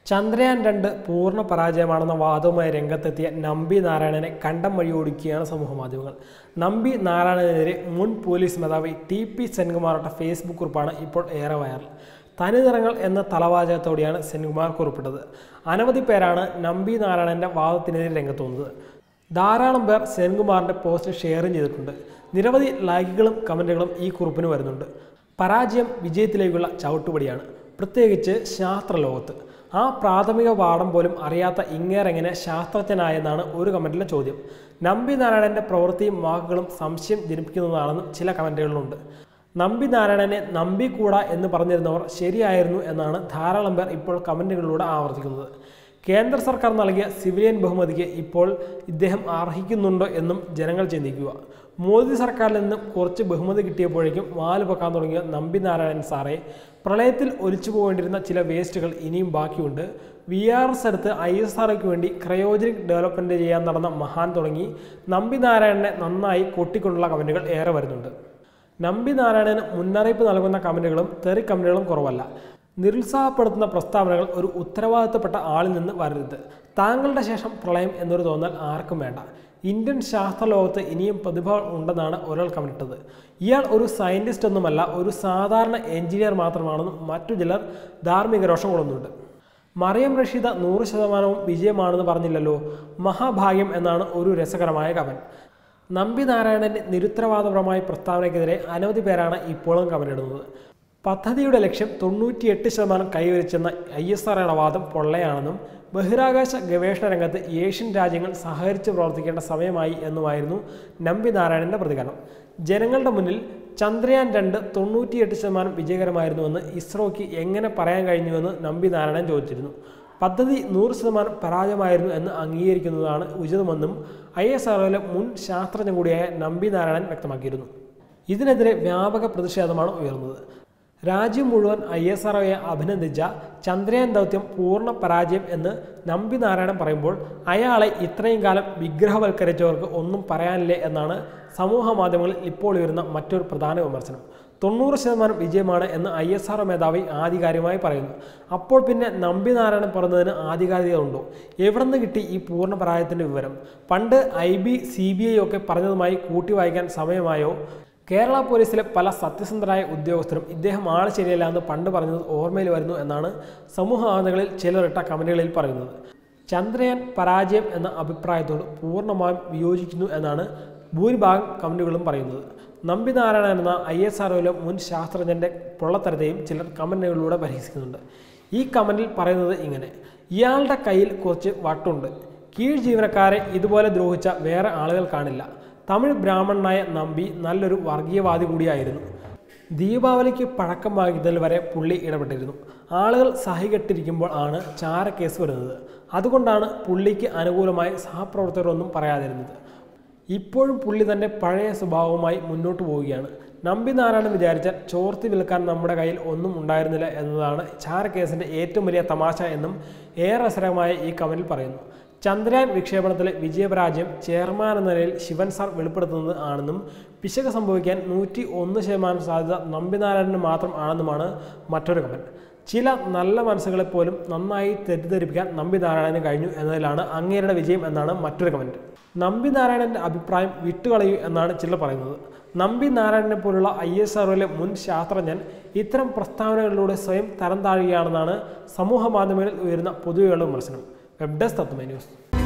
ചന്ദ്രയാൻ രണ്ട് പൂർണ്ണ പരാജയമാണെന്ന വാദവുമായി രംഗത്തെത്തിയ നമ്പി നാരായണനെ കണ്ടം വഴി ഓടിക്കുകയാണ് സമൂഹമാധ്യമങ്ങൾ നമ്പി നാരായണനെതിരെ മുൻ പോലീസ് മേധാവി ടി പി സെൻകുമാറുടെ ഫേസ്ബുക്ക് കുറിപ്പാണ് ഇപ്പോൾ ഏറെ വൈറൽ തനിനിറങ്ങൾ എന്ന തലവാചകത്തോടെയാണ് സെൻകുമാർ കുറിപ്പിട്ടത് അനവധി പേരാണ് നമ്പി നാരായണന്റെ വാദത്തിനെതിരെ രംഗത്ത് വന്നത് ധാരാളം പേർ സെൻകുമാറിന്റെ പോസ്റ്റ് ഷെയറും ചെയ്തിട്ടുണ്ട് നിരവധി ലൈക്കുകളും കമന്റുകളും ഈ കുറിപ്പിന് വരുന്നുണ്ട് പരാജയം വിജയത്തിലേക്കുള്ള ചവിട്ടുപടിയാണ് പ്രത്യേകിച്ച് ശാസ്ത്രലോകത്ത് ആ പ്രാഥമിക പാഠം പോലും അറിയാത്ത ഇങ്ങേറെങ്ങനെ ശാസ്ത്രജ്ഞനായെന്നാണ് ഒരു കമൻറ്റിലെ ചോദ്യം നമ്പി നാരായണൻ്റെ പ്രവൃത്തിയും വാക്കുകളും സംശയം ജനിപ്പിക്കുന്നതാണെന്നും ചില കമൻറ്റുകളിലുണ്ട് നമ്പി നാരായണനെ നമ്പിക്കൂടാ എന്ന് പറഞ്ഞിരുന്നവർ ശരിയായിരുന്നു എന്നാണ് ധാരാളം പേർ ഇപ്പോൾ കമൻറ്റുകളിലൂടെ ആവർത്തിക്കുന്നത് കേന്ദ്ര സർക്കാർ നൽകിയ സിവിലിയൻ ബഹുമതിക്ക് ഇപ്പോൾ ഇദ്ദേഹം അർഹിക്കുന്നുണ്ടോ എന്നും ജനങ്ങൾ ചിന്തിക്കുക മോദി സർക്കാരിൽ നിന്ന് കുറച്ച് ബഹുമതി കിട്ടിയപ്പോഴേക്കും വാല് പൊക്കാൻ തുടങ്ങിയ നമ്പി നാരായണൻ സാറെ പ്രളയത്തിൽ ഒലിച്ചു പോകേണ്ടിരുന്ന ചില വേസ്റ്റുകൾ ഇനിയും ബാക്കിയുണ്ട് വി ആർ എസ് എടുത്ത് ഐ എസ് ആർഒക്ക് വേണ്ടി ക്രയോജനിക് ഡെവലപ്മെൻറ്റ് ചെയ്യാൻ നടന്ന മഹാൻ തുടങ്ങി നമ്പി നാരായണനെ നന്നായി കൊട്ടിക്കൊണ്ടുള്ള കമൻറ്റുകൾ ഏറെ വരുന്നുണ്ട് നമ്പി നാരായണന് മുന്നറിയിപ്പ് നൽകുന്ന കമൻറ്റുകളും തെറി കമൻറ്റുകളും കുറവല്ല നിരുത്സാഹപ്പെടുത്തുന്ന പ്രസ്താവനകൾ ഒരു ഉത്തരവാദിത്തപ്പെട്ട ആളിൽ നിന്ന് വരരുത് താങ്കളുടെ ശേഷം പ്രളയം എന്നൊരു തോന്നൽ ആർക്കും വേണ്ട ഇന്ത്യൻ ശാസ്ത്രലോകത്ത് ഇനിയും പ്രതിഭകൾ ഉണ്ടെന്നാണ് ഒരാൾ കമന്റിട്ടത് ഇയാൾ ഒരു സയന്റിസ്റ്റ് ഒന്നുമല്ല ഒരു സാധാരണ എഞ്ചിനീയർ മാത്രമാണെന്നും മറ്റു ചിലർ ധാർമ്മിക രോഷം കൊള്ളുന്നുണ്ട് മറിയം റഷീദ നൂറ് ശതമാനവും വിജയമാണെന്ന് പറഞ്ഞില്ലല്ലോ മഹാഭാഗ്യം എന്നാണ് ഒരു രസകരമായ കമൻ നമ്പി നാരായണന്റെ നിരുത്തരവാദപരമായ പ്രസ്താവനയ്ക്കെതിരെ അനവധി പേരാണ് ഇപ്പോഴും കമന്റിടുന്നത് പദ്ധതിയുടെ ലക്ഷ്യം തൊണ്ണൂറ്റിയെട്ട് ശതമാനം കൈവരിച്ചെന്ന ഐ എസ് ആർഒയുടെ വാദം പൊള്ളയാണെന്നും ബഹിരാകാശ ഗവേഷണ രംഗത്ത് ഏഷ്യൻ രാജ്യങ്ങൾ സഹകരിച്ച് പ്രവർത്തിക്കേണ്ട സമയമായി എന്നുമായിരുന്നു നമ്പി നാരായണന്റെ പ്രതികരണം ജനങ്ങളുടെ മുന്നിൽ ചന്ദ്രയാൻ രണ്ട് തൊണ്ണൂറ്റിയെട്ട് ശതമാനം വിജയകരമായിരുന്നുവെന്ന് ഇസ്രോയ്ക്ക് എങ്ങനെ പറയാൻ കഴിഞ്ഞുവെന്ന് നമ്പി നാരായണൻ ചോദിച്ചിരുന്നു പദ്ധതി നൂറ് ശതമാനം പരാജയമായിരുന്നു എന്ന് അംഗീകരിക്കുന്നതാണ് ഉചിതമെന്നും ഐ എസ് ആർഒയിലെ മുൻ ശാസ്ത്രജ്ഞൻ കൂടിയായ നമ്പി നാരായണൻ വ്യക്തമാക്കിയിരുന്നു ഇതിനെതിരെ വ്യാപക പ്രതിഷേധമാണ് ഉയർന്നത് രാജ്യം മുഴുവൻ ഐ എസ് ആർഒയെ അഭിനന്ദിച്ച ചന്ദ്രയാൻ ദൗത്യം പൂർണ്ണ പരാജയം എന്ന് നമ്പി നാരായണൻ പറയുമ്പോൾ അയാളെ ഇത്രയും കാലം വിഗ്രഹവൽക്കരിച്ചവർക്ക് ഒന്നും പറയാനില്ലേ എന്നാണ് സമൂഹ മാധ്യമങ്ങളിൽ ഇപ്പോൾ ഉയരുന്ന മറ്റൊരു പ്രധാന വിമർശനം തൊണ്ണൂറ് ശതമാനം വിജയമാണ് എന്ന് ഐ എസ് ആർ മേധാവി ആധികാരികമായി പറയുന്നു അപ്പോൾ പിന്നെ നമ്പി നാരായണൻ പറഞ്ഞതിന് ആധികാരികത ഉണ്ടോ എവിടെ നിന്ന് കിട്ടി ഈ പൂർണ്ണ പരാജയത്തിൻ്റെ വിവരം പണ്ട് I B C B I ഒക്കെ പറഞ്ഞതുമായി കൂട്ടി വായിക്കാൻ സമയമായോ കേരള പോലീസിലെ പല സത്യസന്ധരായ ഉദ്യോഗസ്ഥരും ഇദ്ദേഹം ആൾ ശരിയല്ല എന്ന് പണ്ട് പറഞ്ഞത് ഓർമ്മയിൽ വരുന്നു എന്നാണ് സമൂഹ മാധ്യമങ്ങളിൽ ചിലരിട്ട കമന്റുകളിൽ പറയുന്നത് ചന്ദ്രയാൻ പരാജയം എന്ന അഭിപ്രായത്തോട് പൂർണ്ണമായും വിയോജിക്കുന്നു എന്നാണ് ഭൂരിഭാഗം കമന്റുകളും പറയുന്നത് നമ്പി നാരായണൻ എന്ന ഐ എസ് ആർഒയിലെ മുൻ ശാസ്ത്രജ്ഞൻ്റെ പൊള്ളത്തരത്തെയും ചിലർ കമന്റുകളിലൂടെ പരിഹസിക്കുന്നുണ്ട് ഈ കമന്റിൽ പറയുന്നത് ഇങ്ങനെ ഇയാളുടെ കയ്യിൽ കുറച്ച് വട്ടുണ്ട് കീഴ് ജീവനക്കാരെ ഇതുപോലെ ദ്രോഹിച്ച വേറെ ആളുകൾ കാണില്ല തമിഴ് ബ്രാഹ്മണനായ നമ്പി നല്ലൊരു വർഗീയവാദി കൂടിയായിരുന്നു ദീപാവലിക്ക് പഴക്കം വാങ്ങിയതിൽ വരെ പുള്ളി ഇടപെട്ടിരുന്നു ആളുകൾ സഹികെട്ടിരിക്കുമ്പോൾ ആണ് ചാരക്കേസ് വരുന്നത് അതുകൊണ്ടാണ് പുള്ളിക്ക് അനുകൂലമായി സഹപ്രവർത്തകരൊന്നും പറയാതിരുന്നത് ഇപ്പോഴും പുള്ളി തൻ്റെ പഴയ സ്വഭാവവുമായി മുന്നോട്ട് പോവുകയാണ് നമ്പി നാരായണൻ വിചാരിച്ചാൽ ചോർത്തി വിൽക്കാൻ നമ്മുടെ കയ്യിൽ ഒന്നും ഉണ്ടായിരുന്നില്ല എന്നതാണ് ചാരക്കേസിൻ്റെ ഏറ്റവും വലിയ തമാശ എന്നും ഏറെ രസകരമായ ഈ കമന്റിൽ പറയുന്നു ചന്ദ്രയാൻ വിക്ഷേപണത്തിലെ വിജയപരാജയം ചെയർമാൻ എന്ന നിലയിൽ ശിവൻ സാർ വെളിപ്പെടുത്തുന്നത് ആണെന്നും പിശക് സംഭവിക്കാൻ നൂറ്റി ഒന്ന് ശതമാനം സാധ്യത നമ്പിനാരായണന് മാത്രം ആണെന്നുമാണ് മറ്റൊരു കമൻറ്റ് ചില നല്ല മനസ്സുകളെ പോലും നന്നായി തെറ്റിദ്ധരിപ്പിക്കാൻ നമ്പി നാരായണന് കഴിഞ്ഞു എന്നതിലാണ് അങ്ങേരുടെ വിജയം എന്നാണ് മറ്റൊരു കമൻറ്റ് നമ്പി നാരായണന്റെ അഭിപ്രായം വിട്ടുകളയൂ എന്നാണ് ചിലർ പറയുന്നത് നമ്പി നാരായണനെ പോലുള്ള ഐ എസ് ആർഒയിലെ മുൻ ശാസ്ത്രജ്ഞൻ ഇത്തരം പ്രസ്താവനകളിലൂടെ സ്വയം തരം താഴുകയാണെന്നാണ് സമൂഹ മാധ്യമങ്ങളിൽ ഉയരുന്ന പൊതുവെയുള്ള വിമർശനം വെബ് ഡെസ്ക് തത്വമേ ന്യൂസ്